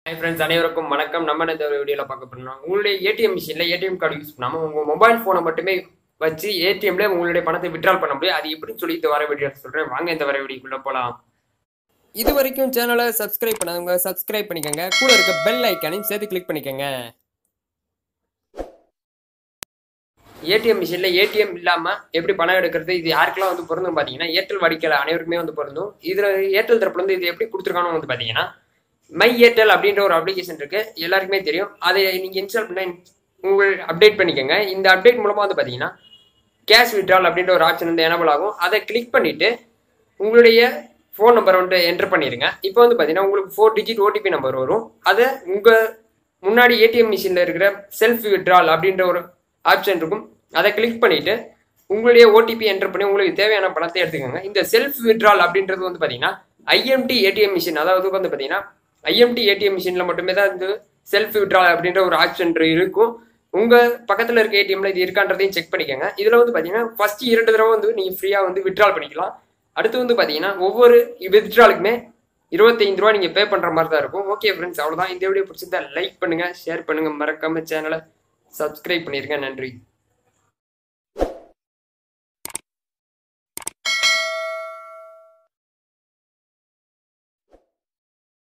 hi friends அனைவருக்கும் வணக்கம் நம்ம இந்த வீடியோவில் பார்க்க போறோம் உங்களுடைய ஏடிஎம் மிஷினில் ஏடிஎம் கார்டு யூஸ் பண்ணாமல் உங்கள் மொபைல் ஃபோனை மட்டுமே வச்சு ஏடிஎம்ல உங்களுடைய பணத்தை விட்ரால் பண்ண முடியும் அது எப்படின்னு சொல்லி இந்த வர வீடியோ சொல்கிறேன் வாங்க இந்த வர வீடியோக்குள்ளே போகலாம் இது வரைக்கும் சேனலை சப்ஸ்கிரைப் பண்ணாதவங்க சப்ஸ்கிரைப் பண்ணிக்கோங்க கூட இருக்க பெல் ஐக்கானையும் சேர்த்து கிளிக் பண்ணிக்கோங்க ஏடிஎம் மிஷினில் ஏடிஎம் இல்லாமல் எப்படி பணம் எடுக்கிறது இது யாருக்கெல்லாம் வந்து பொருந்தும் பார்த்தீங்கன்னா ஏர்டெல் வாடிக்கையாளர் அனைவருக்குமே வந்து பொருந்தும் இதில் ஏர்டெல் தரப்புல வந்து இது எப்படி கொடுத்துருக்கானு வந்து பார்த்தீங்கன்னா மை ஏர்டெல் அப்படின்ற ஒரு அப்ளிகேஷன் இருக்கு எல்லாருக்குமே தெரியும் அதை நீங்கள் இன்ஸ்டால் பண்ண உங்கள் அப்டேட் பண்ணிக்கோங்க இந்த அப்டேட் மூலமாக வந்து பார்த்தீங்கன்னா கேஷ் விட்ரால் அப்படின்ற ஒரு ஆப்ஷன் வந்து எனபிள் ஆகும் அதை கிளிக் பண்ணிவிட்டு உங்களுடைய ஃபோன் நம்பரை வந்து என்டர் பண்ணிடுங்க இப்போ வந்து பார்த்தீங்கன்னா உங்களுக்கு ஃபோர் டிஜிட் ஓடிபி நம்பர் வரும் அதை உங்கள் முன்னாடி ஏடிஎம் மிஷினில் இருக்கிற செல்ஃப் விட்ரால் அப்படின்ற ஒரு ஆப்ஷன் இருக்கும் அதை கிளிக் பண்ணிவிட்டு உங்களுடைய ஓடிபி என்டர் பண்ணி உங்களுக்கு தேவையான பணத்தை எடுத்துக்கோங்க இந்த செல்ஃப் விட்ரால் அப்படின்றது வந்து பார்த்தீங்கன்னா ஐஎம்டி ஏடிஎம் மிஷின் அதாவது வந்து பார்த்தீங்கன்னா ஐஎம்டி ஏடிஎம் மிஷினில் மட்டுமே தான் இந்த செல்ஃப் விட்ரால் அப்படின்ற ஒரு ஆப்ஷன் இருக்கும் உங்கள் பக்கத்தில் இருக்க ஏடிஎம்ல இது இருக்கான்றதையும் செக் பண்ணிக்கோங்க இதில் வந்து பார்த்தீங்கன்னா ஃபர்ஸ்ட் இரண்டு தடவை வந்து நீங்கள் ஃப்ரீயாக வந்து விட்ரால் பண்ணிக்கலாம் அடுத்து வந்து பார்த்தீங்கன்னா ஒவ்வொரு வித்ட்ராலுக்குமே இருபத்தைந்து ரூபா நீங்கள் பே பண்ணுற மாதிரி தான் இருக்கும் ஓகே ஃப்ரெண்ட்ஸ் அவ்வளோதான் இந்த வீடியோ பிடிச்சிருந்தா லைக் பண்ணுங்கள் ஷேர் பண்ணுங்கள் மறக்காம சேனலை சப்ஸ்கிரைப் பண்ணிருங்க நன்றி